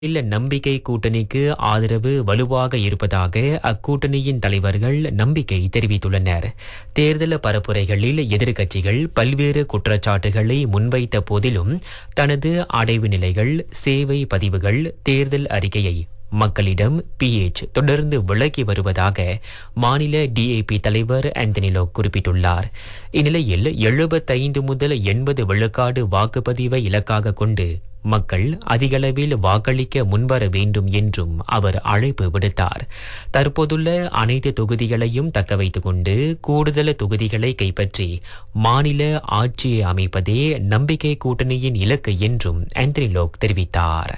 இல்ல நம்பிக்கை கூட்டணிக்கு ஆதரவு வலுவாக இருப்பதாக அக்கூட்டணியின் தலைவர்கள் நம்பிக்கை தெரிவித்துள்ளனர் தேர்தல் பரப்புரைகளில் எதிர்க்கட்சிகள் பல்வேறு குற்றச்சாட்டுகளை முன்வைத்த போதிலும் தனது அடைவு நிலைகள் சேவை பதிவுகள் தேர்தல் அறிக்கையை மக்களிடம் பிஎச் தொடர்ந்து விளக்கி வருவதாக மாநில டிஏபி தலைவர் ஆந்தனிலோ குறிப்பிட்டுள்ளார் இந்நிலையில் எழுபத்தைந்து முதல் எண்பது விழுக்காடு வாக்குப்பதிவை இலக்காக கொண்டு மக்கள் அதிகளவில் வாக்களிக்க முன்வர வேண்டும் என்றும் அவர் அழைப்பு விடுத்தார் தற்போதுள்ள அனைத்து தொகுதிகளையும் தக்க வைத்துக் கொண்டு கூடுதல் தொகுதிகளை கைப்பற்றி மாநில ஆட்சியை அமைப்பதே நம்பிக்கை கூட்டணியின் இலக்கு என்றும் ஆந்தனிலோக் தெரிவித்தார்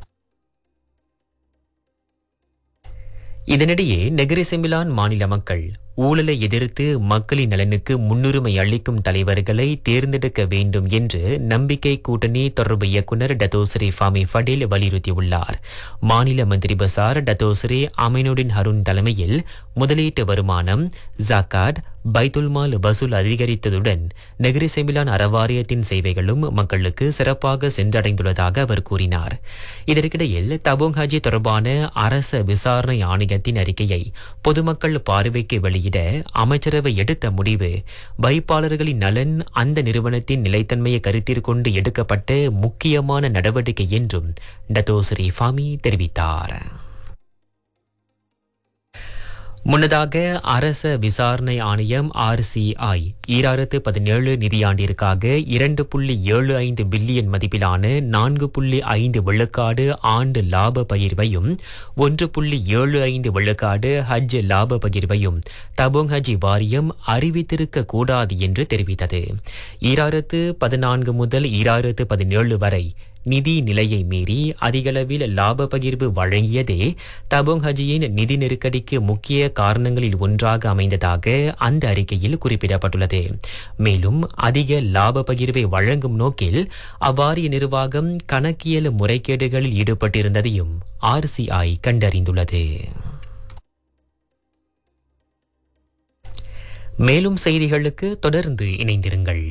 இதனிடையே நெகிரி செம்பிலான் மாநில மக்கள் ஊழலை எதிர்த்து மக்களின் நலனுக்கு முன்னுரிமை அளிக்கும் தலைவர்களை தேர்ந்தெடுக்க வேண்டும் என்று நம்பிக்கை கூட்டணி தொடர்பு இயக்குநர் டத்தோஸ்ரீ ஃபாமி ஃபடேல் வலியுறுத்தியுள்ளார் மாநில மந்திரி பசார் டத்தோஸ்ரீ அமினுடின் ஹருண் தலைமையில் முதலீட்டு வருமானம் ஜாக்காட் பைத்துல்மால் வசூல் அதிகரித்ததுடன் நெகிரி செம்பிலான் அறவாரியத்தின் சேவைகளும் மக்களுக்கு சிறப்பாக சென்றடைந்துள்ளதாக அவர் கூறினார் இதற்கிடையில் தபோங் ஹஜி தொடர்பான அரச விசாரணை ஆணையத்தின் அறிக்கையை பொதுமக்கள் பார்வைக்கு வெளியிட அமைச்சரவை எடுத்த முடிவு வைப்பாளர்களின் நலன் அந்த நிறுவனத்தின் நிலைத்தன்மையை கருத்தில் கொண்டு எடுக்கப்பட்ட முக்கியமான நடவடிக்கை என்றும் டத்தோஸ்ரீ ஃபாமி தெரிவித்தார் முன்னதாக அரச விசாரணை ஆணையம் ஆர்சிஐ ஈராயிரத்து பதினேழு நிதியாண்டிற்காக இரண்டு புள்ளி ஏழு ஐந்து பில்லியன் மதிப்பிலான நான்கு புள்ளி ஐந்து விழுக்காடு ஆண்டு லாப பகிர்வையும் ஒன்று புள்ளி ஏழு ஐந்து விழுக்காடு ஹஜ் லாப பகிர்வையும் தபோங் ஹஜ் வாரியம் அறிவித்திருக்க கூடாது என்று தெரிவித்தது ஈராயிரத்து பதினான்கு முதல் ஈராயிரத்து பதினேழு வரை நிதி நிலையை மீறி அதிகளவில் லாப பகிர்வு வழங்கியதே தபோங் ஹஜியின் நிதி நெருக்கடிக்கு முக்கிய காரணங்களில் ஒன்றாக அமைந்ததாக அந்த அறிக்கையில் குறிப்பிடப்பட்டுள்ளது மேலும் அதிக லாப பகிர்வை வழங்கும் நோக்கில் அவ்வாரிய நிர்வாகம் கணக்கியல் முறைகேடுகளில் ஈடுபட்டிருந்ததையும் ஆர்சிஐ கண்டறிந்துள்ளது மேலும் செய்திகளுக்கு தொடர்ந்து இணைந்திருங்கள்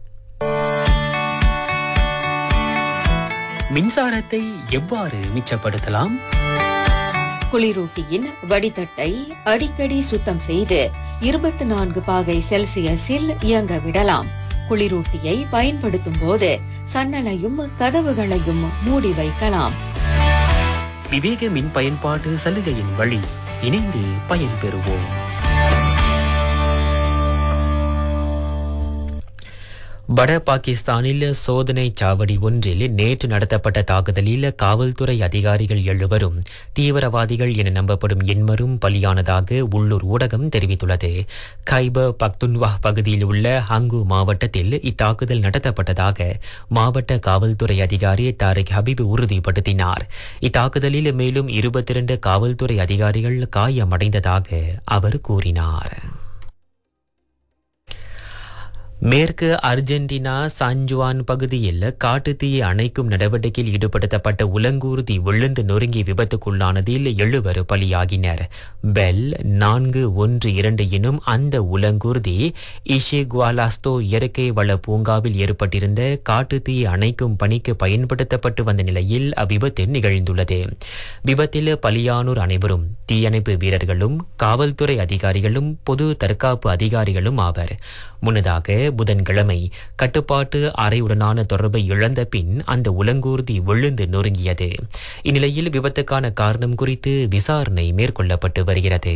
மின்சாரத்தை எவ்வாறு மிச்சப்படுத்தலாம் குளிரூட்டியின் வடிதட்டை அடிக்கடி சுத்தம் செய்து இருபத்தி நான்கு பாகை செல்சியஸில் இயங்க விடலாம் குளிரூட்டியை பயன்படுத்தும் போது சன்னலையும் கதவுகளையும் மூடி வைக்கலாம் விவேக மின் பயன்பாட்டு சலுகையின் வழி இணைந்து பயன்பெறுவோம் வட பாகிஸ்தானில் சோதனை சாவடி ஒன்றில் நேற்று நடத்தப்பட்ட தாக்குதலில் காவல்துறை அதிகாரிகள் எழுவரும் தீவிரவாதிகள் என நம்பப்படும் எண்மரும் பலியானதாக உள்ளூர் ஊடகம் தெரிவித்துள்ளது கைபர் பக்துன்வா பகுதியில் உள்ள ஹங்கு மாவட்டத்தில் இத்தாக்குதல் நடத்தப்பட்டதாக மாவட்ட காவல்துறை அதிகாரி தாரிக் ஹபீப் உறுதிப்படுத்தினார் இத்தாக்குதலில் மேலும் இருபத்தி இரண்டு காவல்துறை அதிகாரிகள் காயமடைந்ததாக அவர் கூறினார் மேற்கு அர்ஜென்டினா சான்ஜுவான் பகுதியில் காட்டுத்தீயை அணைக்கும் நடவடிக்கையில் ஈடுபடுத்தப்பட்ட உலங்கூர்தி விழுந்து நொறுங்கி விபத்துக்குள்ளானதில் எழுவர் பலியாகினர் பெல் நான்கு ஒன்று இரண்டு எனும் அந்த உலங்கூர்தி இஷேகுவாலாஸ்தோ இயற்கை வள பூங்காவில் ஏற்பட்டிருந்த காட்டுத்தீயை அணைக்கும் பணிக்கு பயன்படுத்தப்பட்டு வந்த நிலையில் அவ்விபத்து நிகழ்ந்துள்ளது விபத்தில் பலியானோர் அனைவரும் தீயணைப்பு வீரர்களும் காவல்துறை அதிகாரிகளும் பொது தற்காப்பு அதிகாரிகளும் ஆவர் முன்னதாக புதன்கிழமை கட்டுப்பாட்டு அறையுடனான தொடர்பை இழந்த பின் அந்த உலங்கூர்தி விழுந்து நொறுங்கியது இந்நிலையில் விபத்துக்கான காரணம் குறித்து விசாரணை மேற்கொள்ளப்பட்டு வருகிறது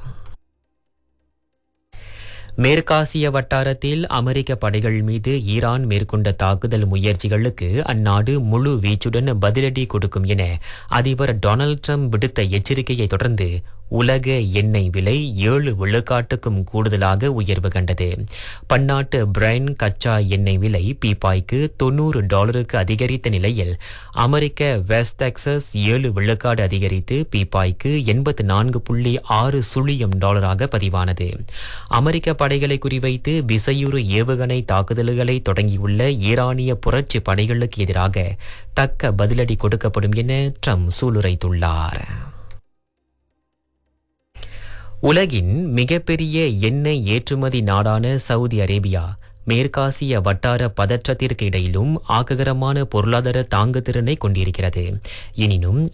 மேற்காசிய வட்டாரத்தில் அமெரிக்க படைகள் மீது ஈரான் மேற்கொண்ட தாக்குதல் முயற்சிகளுக்கு அந்நாடு முழு வீச்சுடன் பதிலடி கொடுக்கும் என அதிபர் டொனால்ட் ட்ரம்ப் விடுத்த எச்சரிக்கையை தொடர்ந்து உலக எண்ணெய் விலை ஏழு விழுக்காட்டுக்கும் கூடுதலாக உயர்வு கண்டது பன்னாட்டு பிரைன் கச்சா எண்ணெய் விலை பீப்பாய்க்கு தொண்ணூறு டாலருக்கு அதிகரித்த நிலையில் அமெரிக்க வெஸ்ட் டெக்சஸ் ஏழு விழுக்காடு அதிகரித்து பீப்பாய்க்கு எண்பத்து நான்கு புள்ளி ஆறு சுழியம் டாலராக பதிவானது அமெரிக்க படைகளை குறிவைத்து விசையுறு ஏவுகணை தாக்குதல்களை தொடங்கியுள்ள ஈரானிய புரட்சி படைகளுக்கு எதிராக தக்க பதிலடி கொடுக்கப்படும் என ட்ரம்ப் சூளுரைத்துள்ளார் உலகின் மிகப்பெரிய எண்ணெய் ஏற்றுமதி நாடான சவுதி அரேபியா மேற்காசிய வட்டார பதற்றத்திற்கு இடையிலும் ஆக்ககரமான பொருளாதார தாங்குதிறனை கொண்டிருக்கிறது எனினும்